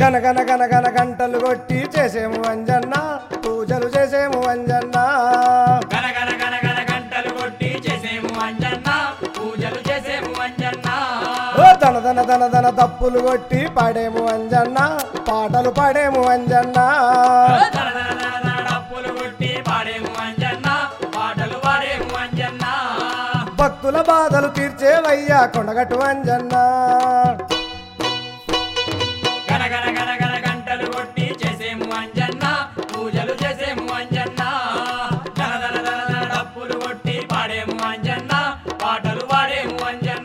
గనగన గనగన గంటలు కొట్టి చేసేము అంజన్న పూజలు చేసేము అంజన్న గన గన గన గన గంటలు కొట్టి చేసేము అంజన్న పూజలు చేసేము అంజన్న ఓ దన దన దన దన తప్పులు కొట్టి పాడేము అంజన్న పాటలు పాడేము అంజన్న దన దన దన దన డప్పులు కొట్టి పాడేము అంజన్న పాటలు పాడేము అంజన్న భక్తుల బాధలు తీర్చేవయ్యా కొండగట్టు అంజన్న గన గన గన గన గంటలు కొట్టి చేసేము అంజన్న పూజలు చేసేము అంజన్న దన దన దన దన డప్పులు కొట్టి పాడేము అంజన్న పాటలు పాడేము అంజన్న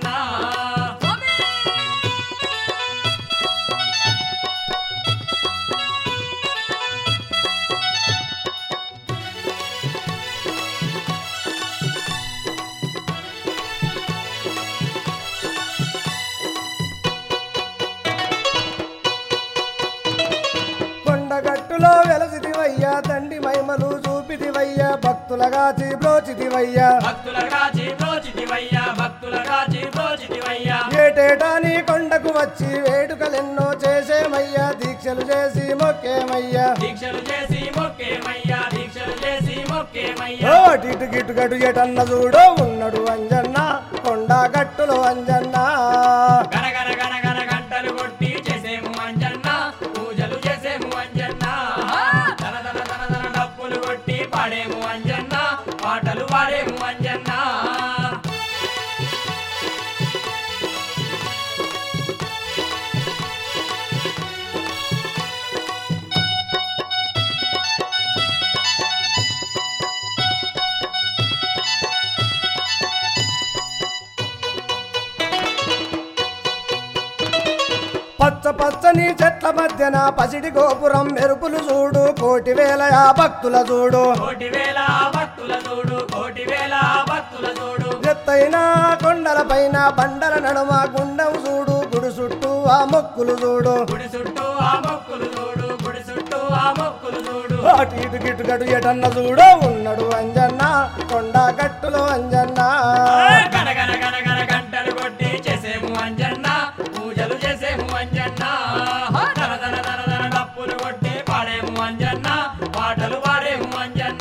కొండగట్టులో వెలసిదివయ్యా తండ్రి మహిమలు చూపిదివయ్యా భక్తులగాచి బ్రోచిదివయ్యా భక్తులగా జీబ్రోచితివయ్యా భక్తులగా జీబ్రోచితివయ్యా ఏటేటా నీ కొండకు వచ్చి వేడుకలెన్నో చేసేమయ్యా దీక్షలు చేసి మొక్కేమయ్యా దీక్షలు చేసి మొక్కేమయ్యా దీక్షలు చేసి ఓ మొక్కేమయ్యా అటు ఇటు గిటు గటు ఎటన్న చూడో ఉన్నాడు అంజన్న కొండ గట్టులో అంజన్న గన గన గన గన గంటలు కొట్టి చేసేము అంజన్న పూజలు చేసేము అంజన్న దన దన దన దన డప్పులు కొట్టి పాడేము అంజన్న పాటలు పాడేము అంజన్న పచ్చ పచ్చని చెట్ల మధ్యన పసిడి గోపురం మెరుపులు చూడు కోటి వేల భక్తుల చూడు కోటి వేల భక్తుల చూడు కోటి వేల భక్తుల చూడు ఎత్తైన కొండల పైన బండల నడుమ గుండం చూడు గుడి చుట్టూ ఆ మొక్కులు చూడు గుడి చుట్టూ ఆ మొక్కులు చూడు గుడి చుట్టూ ఆ మొక్కులు చూడు అటు ఇటు గిటు గటు ఎటన్న చూడో ఉన్నాడు అంజన్న కొండ గట్టులో అంజన్న గన గన గన గన గంటలు కొట్టి చేసేము అంజన్న పూజలు చేసేము అంజన్న దన దన దన దన డప్పులు కొట్టి పాడేము అంజన్న పాటలు పాడేము అంజన్న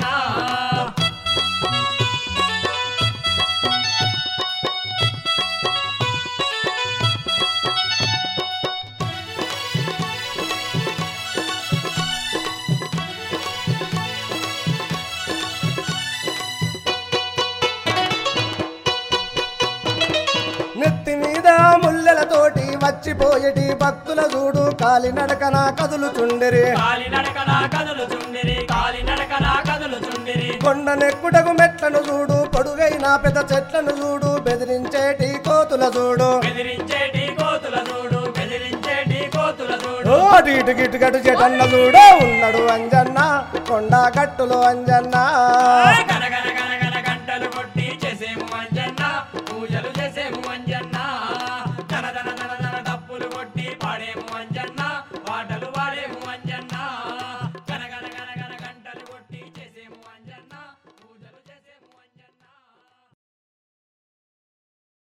నెత్తి మీద ముల్లెలతోటి వచ్చిపోయేటి భక్తుల చూడు కాలి నడకన కదులుచుండిరి కాలి నడకన కదులు చుండిరి కాలి నడకన కదులు చుండిరి కొండ నెక్కుటకు మెట్లను చూడు పొడుగైన పెద్ద చెట్లను చూడు బెదిరించేటి కోతుల చూడు బెదిరించేటి కోతుల చూడు బెదిరించేటి కోతుల చూడు ఓ అటు ఇటు గిటు గటు చెటన్న చూడో ఉన్నాడు అంజన్న కొండ గట్టులో అంజన్న గన గన